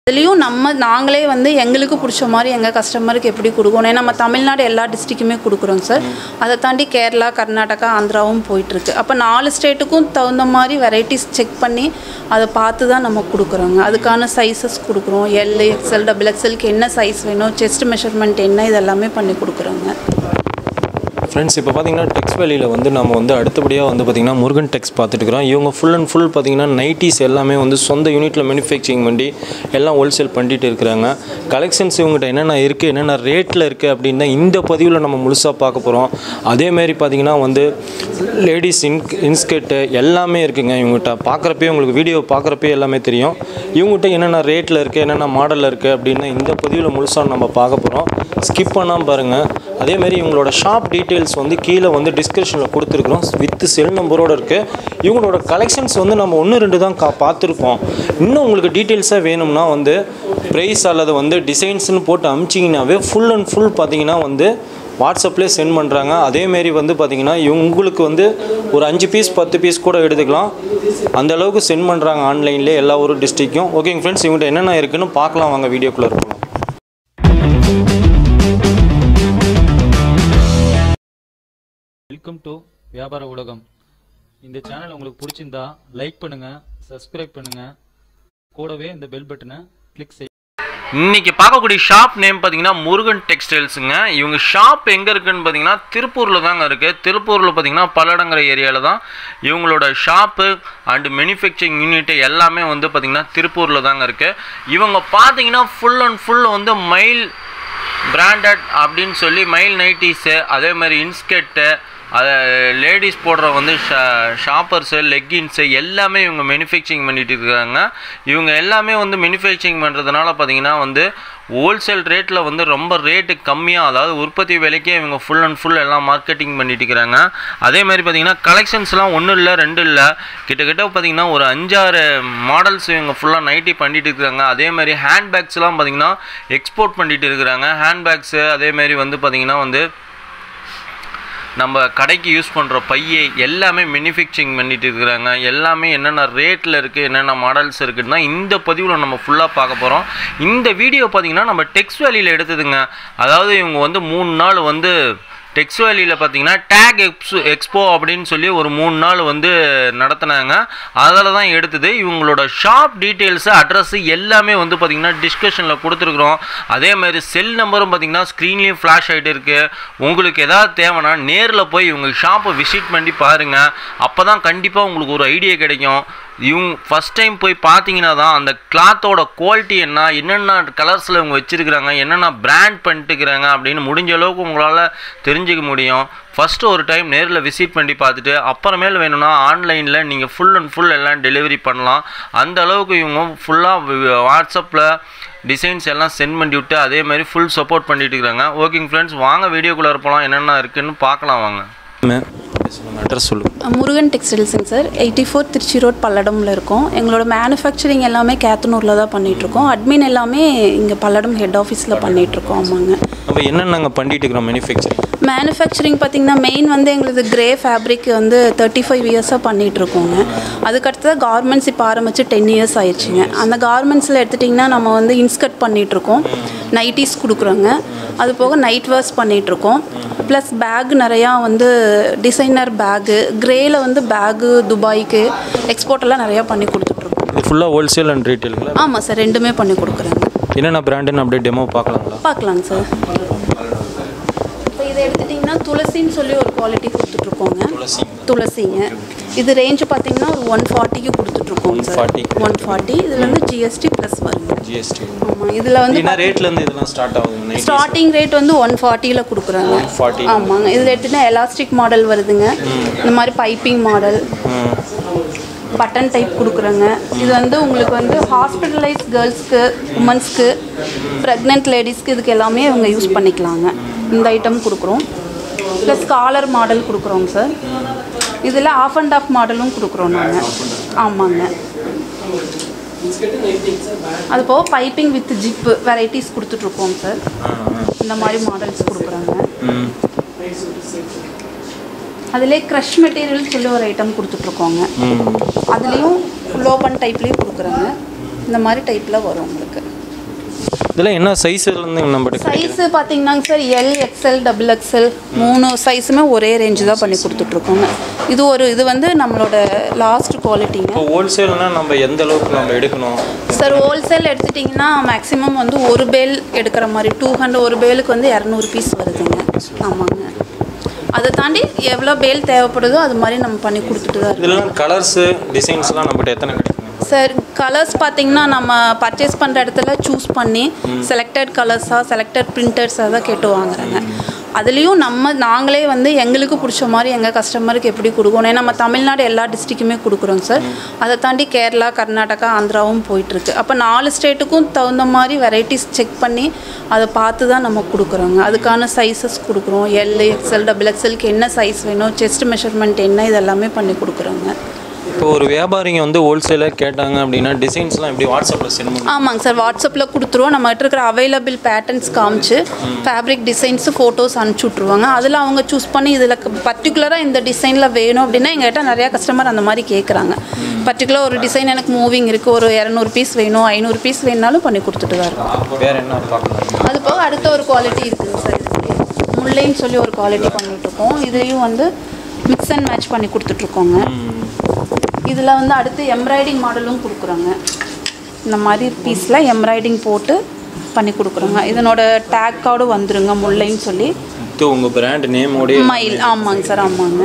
அதுலேயும் நம்ம நாங்களே வந்து எங்களுக்கு பிடிச்ச மாதிரி எங்கள் கஸ்டமருக்கு எப்படி கொடுக்கணும் ஏன்னா நம்ம தமிழ்நாடு எல்லா டிஸ்ட்ரிக்குமே கொடுக்குறோங்க சார் அதை தாண்டி கேரளா கர்நாடகா ஆந்திராவும் போயிட்டுருக்கு அப்போ நாலு ஸ்டேட்டுக்கும் தகுந்த மாதிரி வெரைட்டிஸ் செக் பண்ணி அதை பார்த்து தான் நம்ம கொடுக்குறோங்க அதுக்கான சைஸஸ் கொடுக்குறோம் எல் எக்ஸ்எல் டபுள் எக்ஸ்எல்க்கு என்ன சைஸ் வேணும் செஸ்ட் மெஷர்மெண்ட் என்ன இதெல்லாமே பண்ணி கொடுக்குறோங்க ஃப்ரெண்ட்ஸ் இப்போ பார்த்தீங்கன்னா டெக்ஸ் வேலியில் வந்து நம்ம வந்து அடுத்தபடியாக வந்து பார்த்திங்கன்னா முருகன் டெக்ஸ் பார்த்துட்டு இருக்கிறோம் இவங்க ஃபுல் அண்ட் ஃபுல் பார்த்தீங்கன்னா நைட்டிஸ் எல்லாமே வந்து சொந்த யூனிட்டில் மேனுஃபேக்சரிங் பண்ணி எல்லாம் ஹோல்சேல் பண்ணிட்டு இருக்கிறாங்க கலெக்ஷன்ஸ் இவங்ககிட்ட என்னென்ன இருக்குது என்னென்ன ரேட்டில் இருக்குது அப்படின்னு தான் இந்த பதிவில் நம்ம முழுசாக பார்க்க போகிறோம் அதேமாரி பார்த்தீங்கன்னா வந்து லேடிஸ் இன் இன்ஸ்கர்ட்டு எல்லாமே இருக்குங்க இவங்ககிட்ட பார்க்குறப்பே உங்களுக்கு வீடியோ பார்க்குறப்பே எல்லாமே தெரியும் இவங்ககிட்ட என்னென்ன ரேட்டில் இருக்குது என்னென்ன மாடலில் இருக்குது அப்படின்னு இந்த பதிவில் முழுசாக நம்ம பார்க்க போகிறோம் ஸ்கிப் பண்ணாமல் பாருங்கள் அதேமாரி இவங்களோட ஷாப் டீட்டெயில்ஸ் வந்து கீழே வந்து டிஸ்கிரிப்ஷனில் கொடுத்துருக்குறோம் வித் செல் நம்பரோடு இருக்குது இவங்களோட கலெக்ஷன்ஸ் வந்து நம்ம ஒன்று ரெண்டு தான் கா பார்த்துருப்போம் இன்னும் உங்களுக்கு டீட்டெயில்ஸாக வேணும்னா வந்து ப்ரைஸ் அல்லது வந்து டிசைன்ஸ்னு போட்டு அமிச்சிங்கனாவே ஃபுல் அண்ட் ஃபுல் பார்த்தீங்கன்னா வந்து வாட்ஸ்அப்லேயே சென்ட் பண்ணுறாங்க அதேமாரி வந்து பார்த்தீங்கன்னா உங்களுக்கு வந்து ஒரு அஞ்சு பீஸ் பத்து பீஸ் கூட எடுத்துக்கலாம் அந்த அளவுக்கு சென்ட் பண்ணுறாங்க ஆன்லைன்லேயே எல்லா ஒரு டிஸ்ட்ரிக்கும் ஓகேங்க ஃப்ரெண்ட்ஸ் இவங்கள்ட்ட என்னென்ன இருக்குன்னு பார்க்கலாம் வாங்க வீடியோக்குள்ளே இருக்கலாம் வெல்கம் டு வியாபார உலகம் இந்த சேனல் உங்களுக்கு பிடிச்சிருந்தா லைக் பண்ணுங்க சப்ஸ்கிரைப் பண்ணுங்க கூடவே இந்த பெல் பட்டனை கிளிக் செய்ய இன்னைக்கு பார்க்கக்கூடிய ஷாப் நேம் பார்த்தீங்கன்னா முருகன் டெக்ஸ்டைல்ஸுங்க இவங்க ஷாப் எங்கே இருக்குன்னு பார்த்தீங்கன்னா திருப்பூரில் தாங்க இருக்குது திருப்பூரில் பார்த்தீங்கன்னா பல்லடங்கிற ஏரியாவில் தான் இவங்களோட ஷாப்பு அண்டு மேனுஃபேக்சரிங் யூனிட் எல்லாமே வந்து பார்த்தீங்கன்னா திருப்பூரில் தாங்க இருக்குது இவங்க பார்த்தீங்கன்னா ஃபுல் அண்ட் ஃபுல் வந்து மைல் பிராண்டட் அப்படின்னு சொல்லி மைல் நைட்டிஸு அதே மாதிரி இன்ஸ்கர்ட்டு அதை லேடிஸ் போடுற வந்து ஷா ஷாப்பர்ஸு லெக்கின்ஸு எல்லாமே இவங்க மேனுஃபேக்சரிங் பண்ணிட்டு இருக்காங்க இவங்க எல்லாமே வந்து மேனுஃபேக்சரிங் பண்ணுறதுனால பார்த்தீங்கன்னா வந்து ஹோல்சேல் ரேட்டில் வந்து ரொம்ப ரேட்டு கம்மியாக அதாவது உற்பத்தி விலைக்கே இவங்க ஃபுல் அண்ட் ஃபுல் எல்லாம் மார்க்கெட்டிங் பண்ணிட்டு இருக்கிறாங்க அதே மாதிரி பார்த்தீங்கன்னா கலெக்ஷன்ஸ்லாம் ஒன்றும் இல்லை ரெண்டு இல்லை கிட்டத்தட்ட பார்த்தீங்கன்னா ஒரு அஞ்சாறு மாடல்ஸ் இவங்க ஃபுல்லாக நைட்டி பண்ணிட்டு இருக்காங்க அதே மாதிரி ஹேண்ட்பேக்ஸ்லாம் பார்த்தீங்கன்னா எக்ஸ்போர்ட் பண்ணிட்டு இருக்கிறாங்க ஹேண்ட்பேக்ஸு அதே மாதிரி வந்து பார்த்தீங்கன்னா வந்து நம்ம கடைக்கு யூஸ் பண்ணுற பையை எல்லாமே மேனுஃபேக்சரிங் பண்ணிட்டு இருக்கிறாங்க எல்லாமே என்னென்ன ரேட்டில் இருக்குது என்னென்ன மாடல்ஸ் இருக்குதுன்னா இந்த பதிவில் நம்ம ஃபுல்லாக பார்க்க போகிறோம் இந்த வீடியோ பார்த்தீங்கன்னா நம்ம டெக்ஸ் வேலியில் எடுத்ததுங்க அதாவது இவங்க வந்து மூணு நாள் வந்து டெக்ஸ் வேலியில் பார்த்தீங்கன்னா டேக் எக்ஸ் எக்ஸ்போ அப்படின்னு சொல்லி ஒரு மூணு நாள் வந்து நடத்தினாங்க அதில் தான் எடுத்தது இவங்களோட ஷாப் டீட்டெயில்ஸு அட்ரஸ் எல்லாமே வந்து பார்த்திங்கன்னா டிஸ்கஷனில் கொடுத்துருக்குறோம் அதே மாதிரி செல் நம்பரும் பார்த்திங்கன்னா ஸ்க்ரீன்லேயும் ஃப்ளாஷ் ஆகிட்டு இருக்குது உங்களுக்கு எதாவது தேவைன்னா நேரில் போய் இவங்க ஷாப்பை விசிட் பண்ணி பாருங்கள் அப்போ தான் கண்டிப்பாக உங்களுக்கு ஒரு ஐடியா கிடைக்கும் இவங்க ஃபஸ்ட் டைம் போய் பார்த்தீங்கன்னா தான் அந்த கிளாத்தோட குவாலிட்டி என்ன என்னென்ன கலர்ஸில் இவங்க வச்சுருக்குறாங்க என்னென்ன பிராண்ட் பண்ணிட்டுக்கிறாங்க அப்படின்னு முடிஞ்ச அளவுக்கு உங்களால் தெரிஞ்சுக்க முடியும் ஃபஸ்ட்டு ஒரு டைம் நேரில் விசிட் பண்ணி பார்த்துட்டு அப்புறமேல் வேணும்னா ஆன்லைனில் நீங்கள் ஃபுல் அண்ட் ஃபுல் எல்லாம் டெலிவரி பண்ணலாம் அந்த அளவுக்கு இவங்க ஃபுல்லாக வாட்ஸ்அப்பில் டிசைன்ஸ் எல்லாம் சென்ட் பண்ணி விட்டு அதே மாதிரி ஃபுல் சப்போர்ட் பண்ணிட்டு இருக்கிறாங்க ஓகேங்க ஃப்ரெண்ட்ஸ் வாங்க வீடியோக்குள்ளே இருப்பலாம் என்னென்ன இருக்குன்னு பார்க்கலாம் வாங்க அட்ரஸ் சொல்லுங்கள் முருகன் டெக்ஸ்டைல்ஸுங்க sir eighty four Trichy road பல்லடமில் இருக்கோம் எங்களோட மேனுஃபேக்சரிங் எல்லாமே கேத்தனூரில் தான் பண்ணிகிட்ருக்கோம் அட்மின் எல்லாமே இங்கே பல்லடம் ஹெட் ஆஃபீஸில் பண்ணிகிட்ருக்கோம் ஆமாங்க நம்ம என்னென்னங்க பண்ணிட்டு இருக்கிறோம் மேனுஃபேக்சரிங் மேனுஃபேக்சரிங் பார்த்திங்கன்னா மெயின் வந்து எங்களது கிரே ஃபேப்ரிக் வந்து தேர்ட்டி ஃபைவ் இயர்ஸாக பண்ணிகிட்ருக்கோங்க அதுக்கடுத்தது கார்மெண்ட்ஸ் இப்போ ஆரம்பித்து டென் இயர்ஸ் ஆயிடுச்சுங்க அந்த கார்மெண்ட்ஸில் எடுத்துட்டிங்கன்னா நம்ம வந்து இன்ஸ்கர்ட் பண்ணிகிட்ருக்கோம் நைட்டிஸ் கொடுக்குறோங்க அது போக நைட் வேர்ஸ் பண்ணிகிட்ருக்கோம் ப்ளஸ் பேக் நிறையா வந்து டிசைனர் பேகு கிரேயில் வந்து பேகு துபாய்க்கு எக்ஸ்போர்ட் எல்லாம் நிறையா பண்ணி கொடுத்துட்ருக்கோம் இது ஃபுல்லாக ஹோல்சேல் அண்ட் ரீட்டெயிலுங்களா ஆமாம் சார் ரெண்டுமே பண்ணி கொடுக்குறேங்க என்னென்ன பிராண்டுன்னு அப்படியே டெமோ பார்க்கலாங்களா பார்க்கலாங்க சார் இப்போ இதை எடுத்துட்டிங்கன்னா துளசின்னு சொல்லி ஒரு குவாலிட்டி கொடுத்துட்ருக்கோங்க துளசிங்க இது ரேஞ்சு பார்த்தீங்கன்னா ஒரு ஒன் ஃபார்ட்டிக்கு கொடுத்துட்ருக்கோம் சார் 140. ஒன் ஃபார்ட்டி இதில் வந்து ஜிஎஸ்டி ப்ளஸ் வருங்க ஜிஎஸ்டி ஆமாம் இதில் வந்து என்ன ரேட்லேருந்து இதெல்லாம் ஸ்டார்ட் ஆகுதுங்க ஸ்டார்டிங் ரேட் வந்து ஒன் ஃபார்ட்டியில் கொடுக்குறாங்க 140. ஆமாங்க இதில் எடுத்துகிட்டா எலாஸ்டிக் மாடல் வருதுங்க இந்த மாதிரி பைப்பிங் மாடல் பட்டன் டைப் கொடுக்குறோங்க இது வந்து உங்களுக்கு வந்து ஹாஸ்பிட்டலைஸ் கேர்ள்ஸ்க்கு உமன்ஸ்க்கு ப்ரெக்னென்ட் லேடிஸ்க்கு இதுக்கு எல்லாமே இவங்க யூஸ் பண்ணிக்கலாங்க இந்த ஐட்டம் கொடுக்குறோம் ப்ளஸ் காலர் மாடல் கொடுக்குறோங்க சார் இதில் ஆஃப் அண்ட் ஆஃப் மாடலும் கொடுக்குறோம் நாங்கள் ஆமாங்க அது போக பைப்பிங் வித் ஜிப்பு வெரைட்டிஸ் கொடுத்துட்ருக்கோம் சார் இந்த மாதிரி மாடல்ஸ் கொடுக்குறாங்க அதிலே க்ரஷ் மெட்டீரியல் சொல்லி ஒரு ஐட்டம் கொடுத்துட்ருக்கோங்க அதுலேயும் லோபன் டைப்லேயும் கொடுக்குறாங்க இந்த மாதிரி டைப்பில் வரும் உங்களுக்கு இதெல்லாம் என்ன சைஸ்லேருந்து நம்ம சைஸு பார்த்தீங்கன்னாங்க sir L XL double XL மூணு சைஸுமே ஒரே ரேஞ்சு தான் பண்ணி கொடுத்துட்ருக்கோங்க இது ஒரு இது வந்து நம்மளோட லாஸ்ட் குவாலிட்டிங்க இப்போ ஹோல்சேல்னா நம்ம எந்த அளவுக்கு நம்ம எடுக்கணும் சார் ஹோல்சேல் எடுத்துட்டிங்கன்னா மேக்ஸிமம் வந்து ஒரு பேல் எடுக்கிற மாதிரி டூ ஹண்ட்ரட் ஒரு பேலுக்கு வந்து இரநூறு பீஸ் வருதுங்க ஆமாங்க அதை தாண்டி எவ்வளோ பேல் தேவைப்படுதோ அது மாதிரி நம்ம பண்ணி கொடுத்துட்டு தான் இருக்கோம் இதெல்லாம் கலர்ஸு டிசைன்ஸ்லாம் நம்மகிட்ட எத்தனை கிடைக்குங்க சார் கலர்ஸ் பார்த்தீங்கன்னா நம்ம பர்ச்சேஸ் பண்ணுற இடத்துல சூஸ் பண்ணி செலக்டட் கலர்ஸாக செலக்டட் பிரிண்டர்ஸாக தான் கேட்டு வாங்குறாங்க அதுலேயும் நம்ம நாங்களே வந்து எங்களுக்கு பிடிச்ச மாதிரி எங்கள் கஸ்டமருக்கு எப்படி கொடுக்கணும் ஏன்னா நம்ம தமிழ்நாடு எல்லா டிஸ்ட்ரிக்குமே கொடுக்குறோங்க சார் அதை தாண்டி கேரளா கர்நாடகா ஆந்திராவும் போயிட்டுருக்கு அப்போ நாலு ஸ்டேட்டுக்கும் தகுந்த மாதிரி வெரைட்டிஸ் செக் பண்ணி அதை பார்த்து தான் நம்ம கொடுக்குறோங்க அதுக்கான சைஸஸ் கொடுக்குறோம் எல் எக்ஸ்எல் டபுள் எக்ஸ்எல்க்கு என்ன சைஸ் வேணும் செஸ்ட் மெஷர்மெண்ட் என்ன இதெல்லாமே பண்ணி கொடுக்குறோங்க இப்போ ஒரு வியாபாரிங்க வந்து ஹோல்சேலாக கேட்டாங்க அப்படின்னா டிசைன்ஸ்லாம் எப்படி வாட்ஸ்அப்பில் சென்ட் பண்ணுவோம் ஆமாங்க சார் வாட்ஸ்அப்பில் கொடுத்துருவோம் நம்மகிட்ட இருக்கிற அவைலபிள் பேட்டர்ன்ஸ் காமிச்சு ஃபேப்ரிக் டிசைன்ஸ் ஃபோட்டோஸ் அனுப்பிச்சி விட்ருவாங்க அதில் அவங்க சூஸ் பண்ணி இதில் பர்டிகுலராக இந்த டிசைனில் வேணும் அப்படின்னா எங்கள்கிட்ட நிறையா கஸ்டமர் அந்த மாதிரி கேட்குறாங்க பர்டிகுலர் ஒரு டிசைன் எனக்கு மூவிங் இருக்குது ஒரு இரநூறு பீஸ் வேணும் ஐநூறு பீஸ் வேணுனாலும் பண்ணி கொடுத்துட்டு தான் இருக்கோம் வேறு என்ன பார்க்கலாம் அது போக அடுத்த ஒரு குவாலிட்டி இருக்குங்க சார் இதுக்கு முல்லைன்னு சொல்லி ஒரு குவாலிட்டி பண்ணிகிட்ருக்கோம் இதுலேயும் வந்து மிக்ஸ் அண்ட் மேட்ச் பண்ணி கொடுத்துட்ருக்கோங்க இதில் வந்து அடுத்து எம்ப்ராய்டிங் மாடலும் கொடுக்குறோங்க இந்த மாதிரி பீஸில் எம்ப்ராய்டிங் போட்டு பண்ணி கொடுக்குறோங்க இதனோட டேக் கார்டு வந்துருங்க முல்லைன்னு சொல்லி இது உங்கள் பிராண்ட் நேமோடய மயில் ஆமாங்க சார் ஆமாங்க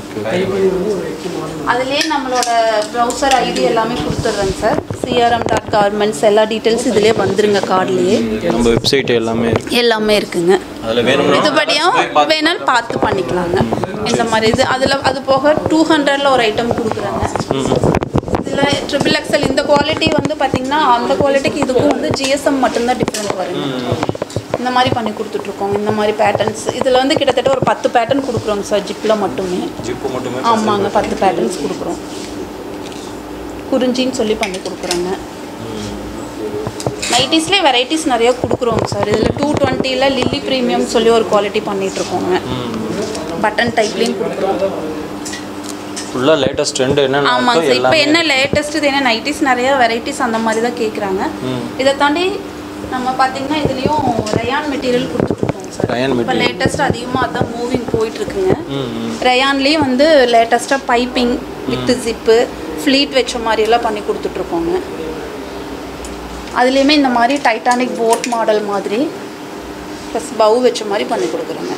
அதுலேயே நம்மளோட ப்ரௌசர் ஐடி எல்லாமே கொடுத்துட்றேங்க சார் சிஆர்எம் டாட் கார்மெண்ட்ஸ் எல்லா டீட்டெயில்ஸ் இதுலேயே வந்துருங்க கார்ட்லேயே நம்ம வெப்சைட் எல்லாமே இருக்கு எல்லாமே இருக்குங்க அதில் வேணும்னா இதுபடியும் வேணாலும் பார்த்து பண்ணிக்கலாங்க இந்த மாதிரி இது அதில் அது போக டூ ஹண்ட்ரடில் ஒரு ஐட்டம் கொடுக்குறாங்க இதில் ட்ரிபிள் எக்ஸல் இந்த குவாலிட்டி வந்து பார்த்திங்கன்னா அந்த குவாலிட்டிக்கு இதுக்கும் வந்து ஜிஎஸ்எம் மட்டும்தான் டிஃப்ரெண்ட் வருங்க இந்த மாதிரி பண்ணி கொடுத்துட்ருக்கோம் இந்த மாதிரி பேட்டர்ன்ஸ் இதில் வந்து கிட்டத்தட்ட ஒரு பத்து பேட்டர்ன் கொடுக்குறோங்க சார் ஜிப்பில் மட்டுமே ஜிப்பு மட்டுமே ஆமாங்க பத்து பேட்டர்ன்ஸ் கொடுக்குறோம் குறிஞ்சின்னு சொல்லி பண்ணி கொடுக்குறோங்க நைட்டிஸ்லேயே வெரைட்டிஸ் நிறைய கொடுக்குறோங்க சார் இதில் டூ டுவெண்ட்டியில் லில்லி ப்ரீமியம் சொல்லி ஒரு குவாலிட்டி பண்ணிகிட்ருக்கோங்க பட்டன் டைப்லேயும் கொடுக்குறோம் ஃபுல்லாக லேட்டஸ்ட் ட்ரெண்ட் என்ன ஆமாங்க சார் இப்போ என்ன லேட்டஸ்ட் இது என்ன நைட்டிஸ் நிறைய வெரைட்டிஸ் அந்த மாதிரி தான் கேட்குறாங்க இதை தாண்டி நம்ம பார்த்தீங்கன்னா இதுலேயும் ரயான் மெட்டீரியல் கொடுத்துட்ருக்கோம் சார் Rayon இப்போ லேட்டஸ்ட் அதிகமாக அதான் மூவிங் போயிட்டுருக்குங்க ம் ம் ரயான்லேயே வந்து லேட்டஸ்ட்டாக பைப்பிங் வித் ஜிப்பு ஃப்ளீட் வச்ச மாதிரியெல்லாம் பண்ணி கொடுத்துட்ருக்கோங்க அதுலேயுமே இந்த மாதிரி டைட்டானிக் போட் மாடல் மாதிரி ப்ளஸ் பவு வச்ச மாதிரி பண்ணி கொடுக்குறோங்க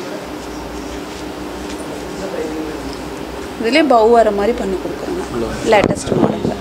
இதுலேயே பவு வர மாதிரி பண்ணி கொடுக்குறோங்க லேட்டஸ்ட் மாடலில்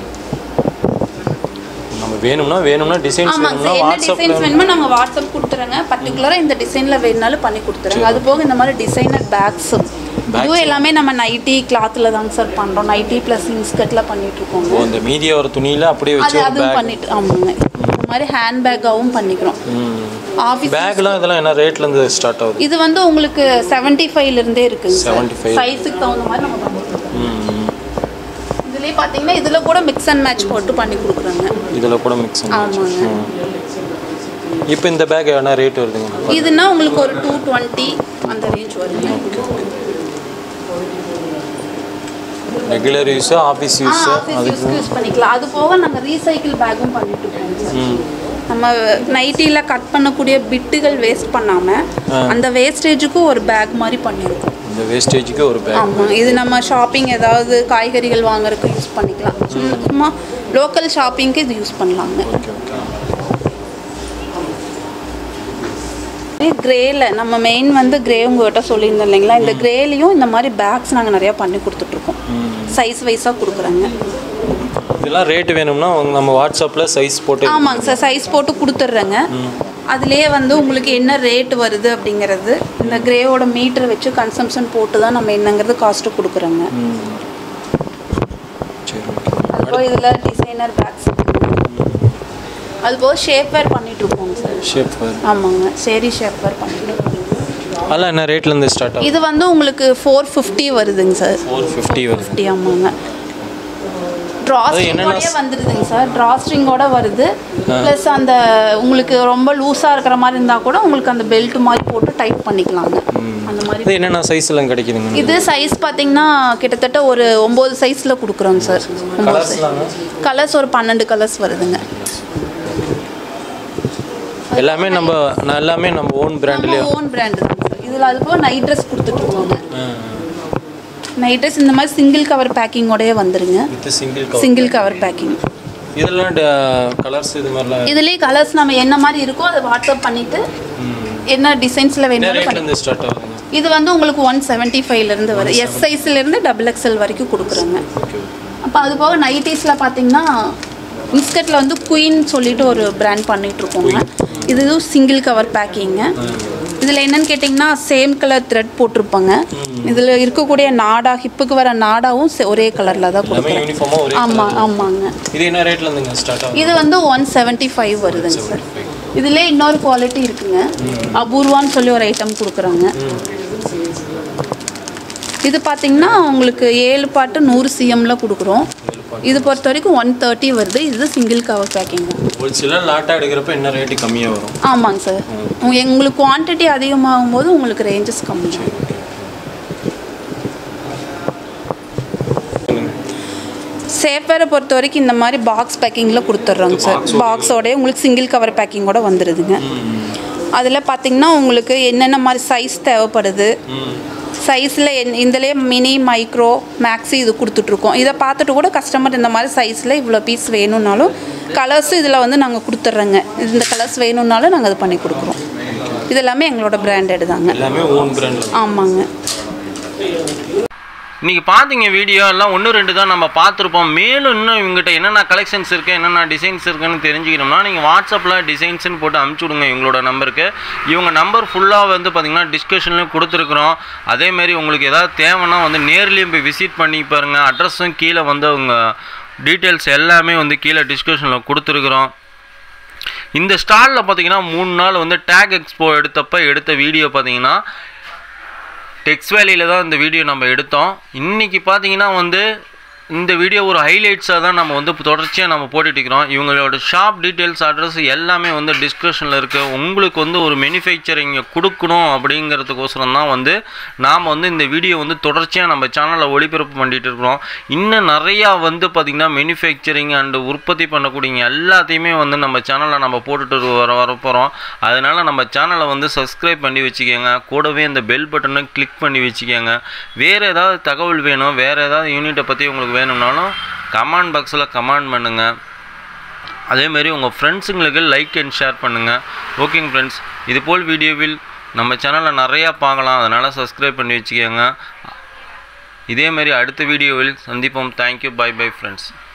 நம்ம வேணும்னா வேணும்னா டிசைன்ஸ் ஆமாங்க வேணும்னா சார் என்ன வாட்ஸ்அப்பில் டிசைன்ஸ் வேணுமோ நாங்கள் வாட்ஸ்அப் கொடுத்துறோங்க பர்டிகுலராக இந்த டிசைனில் வேணுனாலும் பண்ணி கொடுத்துறோங்க அது போக இந்த மாதிரி டிசைனர் பேக்ஸு இதுவும் எல்லாமே நம்ம நைட்டி கிளாத்தில் தாங்க சார் பண்ணுறோம் நைட்டி ப்ளஸ் இன்ஸ்கர்ட்டில் பண்ணிகிட்ருக்கோங்க ஓ இந்த மீதியா ஒரு துணியில் அப்படியே அது வச்சு ஒரு அதுவும் பேக் பண்ணிட்டு ஆமாங்க இந்த மாதிரி ஹேண்ட் பேக்காகவும் பண்ணிக்கிறோம் ஆஃபீஸ் பேக்லாம் இதெல்லாம் என்ன ரேட்லேருந்து ஸ்டார்ட் ஆகுது இது வந்து உங்களுக்கு செவன்ட்டி ஃபைவ்லேருந்தே இருக்குங்க சார் 75. சைஸுக்கு தகுந்த மாதிரி நம்ம பண்ணிக்கிறோம் ம் இதுலேயே பார்த்தீங்கன்னா இதில் கூட மிக்ஸ் அண்ட் மேட்ச் போட்டு பண்ணி கொடுக்குறாங்க இதில் கூட மிக்ஸ் ஆமாங்க இப்போ இந்த பேக் என்ன ரேட் வருதுங்க இதுனா உங்களுக்கு ஒரு டூ டுவெண்ட்டி அந்த ரேஞ்ச் வருங்க regular use office use office யூஸ்க்கு யூஸ் பண்ணிக்கலாம் அது போக நாங்கள் ரீசைக்கிள் பேக்கும் பண்ணிட்டு இருக்கோம் நம்ம நைட்டியில் கட் பண்ணக்கூடிய பிட்டுகள் வேஸ்ட் பண்ணாமல் அந்த வேஸ்டேஜுக்கும் ஒரு பேக் மாதிரி பண்ணியிருக்கோம் இந்த வேஸ்டேஜுக்கு ஒரு பேக் ஆமாம் இது நம்ம ஷாப்பிங் ஏதாவது காய்கறிகள் வாங்குறதுக்கு யூஸ் பண்ணிக்கலாம் சும்மா- சும்மா லோக்கல் ஷாப்பிங்க்கு இது யூஸ் பண்ணலாங்க ஓகே ஓகே கிரேல நம்ம மெயின் வந்து கிரே உங்ககிட்ட சொல்லியிருந்தோம் இல்லைங்களா இந்த கிரேலையும் இந்த மாதிரி பேக்ஸ் நாங்கள் நிறையா பண்ணி கொடுத்துட்ருக்கோம் சைஸ் வைஸாக கொடுக்குறாங்க இதெல்லாம் ரேட் வேணும்னா உங்க- நம்ம வாட்ஸ்அப்பில் சைஸ் போட்டு ஆமாங்க சார் சைஸ் போட்டு கொடுத்துட்றேங்க அதுலேயே வந்து உங்களுக்கு என்ன ரேட் வருது அப்படிங்கிறது இந்த கிரேவோட மீட்டர் வச்சு கன்சம்ஷன் போட்டு தான் நம்ம என்னங்கிறது காஸ்ட்டு கொடுக்குறோங்க ம். சரி ஓகே அதுபோல் இதில் டிசைனர் பேக்ஸ் அதுபோல் ஷேப்வேர் பண்ணிட்டு இருக்கோங்க சார் ஷேப் ஆமாங்க சரி ஷேப்வேர் பண்ணிட்டு இருக்கோம். அதெல்லாம் என்ன ரேட்லேருந்து ஸ்டார்ட் ஆகும் இது வந்து உங்களுக்கு ஃபோர் ஃபிஃப்டி வருதுங்க சார் ஃபோர் ஃபிஃப்டி வருது ஃபிஃப்டி ஆமாங்க ட்ராஸ்ட்ரிங்கோடய வந்துடுதுங்க சார் ட்ராஸ்ட்ரிங்கோட வருது ப்ளஸ் அந்த உங்களுக்கு ரொம்ப லூஸாக இருக்கிற மாதிரி இருந்தால் கூட உங்களுக்கு அந்த பெல்ட் மாதிரி போட்டு டைட் பண்ணிக்கலாங்க அந்த மாதிரி இது என்னென்ன சைஸ்லாம் கிடைக்குதுங்க இது சைஸ் பார்த்தீங்கன்னா கிட்டத்தட்ட ஒரு ஒம்பது சைஸில் கொடுக்குறோங்க சார் ஒம்பது சைஸ் கலர்ஸ் ஒரு பன்னெண்டு கலர்ஸ் வருதுங்க எல்லாமே நம்ம நான் எல்லாமே நம்ம ஓன் பிராண்ட்லேயே ஓன் பிராண்டு தான் சார் இதில் அது போக நைட் ட்ரெஸ் கொடுத்துட்ருக்கோங்க நைட் ட்ரெஸ் இந்த மாதிரி சிங்கிள் கவர் பேக்கிங்கோடயே வந்துருங்க with single cover single cover packing இதெல்லாம் கலர்ஸ் இது மாதிரிலாம் இதுலேயே கலர்ஸ் நம்ம என்ன மாதிரி இருக்கோ அதை வாட்ஸ்அப் பண்ணிவிட்டு என்ன டிசைன்ஸில் என்ன வேணாலும் பண்ணி ரேட்லேருந்து ஸ்டார்ட் ஆகுதுங்க இது வந்து உங்களுக்கு ஒன் செவன்ட்டி ஃபைவ்லேருந்து வரும் எஸ் சைஸ்லேருந்து டபுள் எக்ஸ்எல் வரைக்கும் கொடுக்குறோங்க அப்போ அது போக நைட்டிஸில் பார்த்தீங்கன்னா இன்ஸ்கர்ட்டில் வந்து குயின் சொல்லிட்டு ஒரு பிராண்ட் பண்ணிட்டு இருக்கோங்க இது சிங்கிள் கவர் பேக்கிங்க இதில் என்னன்னு கேட்டிங்கன்னா சேம் கலர் த்ரெட் போட்டிருப்பாங்க இதில் இருக்கக்கூடிய நாடா ஹிப்புக்கு வர நாடாவும் se- ஒரே கலரில் தான் எல்லாமே கொடுக்குறேன் யூனிஃபார்மாக ஒரே ஆமாம் ஆமாங்க இது என்ன ரேட்லேருந்துங்க ஸ்டார்ட் ஆகுது இது வந்து ஒன் செவன்ட்டி ஃபைவ் வருதுங்க சார் இதுலேயே இன்னொரு குவாலிட்டி இருக்குங்க அபூர்வான்னு சொல்லி ஒரு ஐட்டம் கொடுக்குறாங்க இது பார்த்தீங்கன்னா உங்களுக்கு ஏழு பாட்டு நூறு சிஎம்ல கொடுக்குறோம் இது பொறுத்த வரைக்கும் ஒன் தேர்ட்டி வருது இது சிங்கிள் கவர் பேக்கிங் தான் ஹோல்சேலாக லாட்டாக எடுக்கிறப்ப என்ன ரேட்டு கம்மியாக வரும் ஆமாங்க சார் உங்களுக்கு குவான்டிட்டி அதிகமாகும் போது உங்களுக்கு ரேஞ்சஸ் கம்மியாகும் சேஃப்வேரை பொறுத்த வரைக்கும் இந்த மாதிரி பாக்ஸ் பேக்கிங்கில் கொடுத்துட்றோங்க சார் பாக்ஸோடய உங்களுக்கு சிங்கிள் கவர் பேக்கிங்கோட வந்துடுதுங்க அதில் பார்த்தீங்கன்னா உங்களுக்கு என்னென்ன மாதிரி சைஸ் தேவைப்படுது சைஸில் என் இதுலேயே மினி மைக்ரோ மேக்ஸி இது கொடுத்துட்ருக்கோம் இதை பார்த்துட்டு கூட கஸ்டமர் இந்த மாதிரி சைஸில் இவ்வளோ பீஸ் வேணும்னாலும் கலர்ஸும் இதில் வந்து நாங்கள் கொடுத்துட்றோங்க இந்த கலர்ஸ் வேணும்னாலும் நாங்கள் அது பண்ணி கொடுக்குறோம் இது எல்லாமே எங்களோட பிராண்டட் தாங்க எல்லாமே ஓன் பிராண்ட் ஆமாங்க இன்றைக்கி பார்த்தீங்க வீடியோ எல்லாம் ஒன்று ரெண்டு தான் நம்ம பார்த்துருப்போம் மேலும் இன்னும் இவங்ககிட்ட என்னென்ன கலெக்ஷன்ஸ் இருக்குது என்னென்ன டிசைன்ஸ் இருக்குன்னு தெரிஞ்சுக்கணும்னா நீங்கள் வாட்ஸ்அப்பில் டிசைன்ஸ்னு போட்டு அமுச்சு விடுங்க இவங்களோட நம்பருக்கு இவங்க நம்பர் ஃபுல்லாக வந்து பார்த்திங்கன்னா டிஸ்கஷன்லையும் கொடுத்துருக்குறோம் அதேமாரி உங்களுக்கு ஏதாவது தேவைன்னா வந்து நேர்லேயும் போய் விசிட் பண்ணி பாருங்கள் அட்ரஸும் கீழே வந்து அவங்க டீட்டெயில்ஸ் எல்லாமே வந்து கீழே டிஸ்கஷனில் கொடுத்துருக்குறோம் இந்த ஸ்டாலில் பார்த்தீங்கன்னா மூணு நாள் வந்து டேக் எக்ஸ்போ எடுத்தப்ப எடுத்த வீடியோ பார்த்தீங்கன்னா டெக்ஸ் வேலியில் தான் இந்த வீடியோ நம்ம எடுத்தோம் இன்றைக்கி பார்த்தீங்கன்னா வந்து இந்த வீடியோ ஒரு ஹைலைட்ஸாக தான் நம்ம வந்து தொடர்ச்சியாக நம்ம போட்டுட்டு இருக்கிறோம் இவங்களோட ஷாப் டீட்டெயில்ஸ் அட்ரஸ் எல்லாமே வந்து டிஸ்கிரிப்ஷனில் இருக்குது உங்களுக்கு வந்து ஒரு மேனுஃபேக்சரிங்கை கொடுக்கணும் அப்படிங்கிறதுக்கோசரம் தான் வந்து நாம் வந்து இந்த வீடியோ வந்து தொடர்ச்சியாக நம்ம சேனலில் ஒளிபரப்பு பண்ணிட்டு இருக்கிறோம் இன்னும் நிறையா வந்து பார்த்திங்கன்னா மேனுஃபேக்சரிங் அண்டு உற்பத்தி பண்ணக்கூடிய எல்லாத்தையுமே வந்து நம்ம சேனலில் நம்ம போட்டுட்டு வர வரப்போகிறோம் அதனால் நம்ம சேனலை வந்து சப்ஸ்கிரைப் பண்ணி வச்சுக்கோங்க கூடவே இந்த பெல் பட்டனை கிளிக் பண்ணி வச்சுக்கோங்க வேறு ஏதாவது தகவல் வேணும் வேறு ஏதாவது யூனிட்டை பற்றி உங்களுக்கு வேணும்னாலும் கமெண்ட் பாக்ஸில் கமெண்ட் பண்ணுங்கள் அதேமாரி உங்கள் ஃப்ரெண்ட்ஸுங்களுக்கு லைக் அண்ட் ஷேர் பண்ணுங்கள் ஓகேங்க ஃப்ரெண்ட்ஸ் இதுபோல் வீடியோவில் நம்ம சேனலில் நிறையா பார்க்கலாம் அதனால் சப்ஸ்கிரைப் பண்ணி வச்சுக்கோங்க இதேமாரி அடுத்த வீடியோவில் சந்திப்போம் தேங்க்யூ பை பை ஃப்ரெண்ட்ஸ்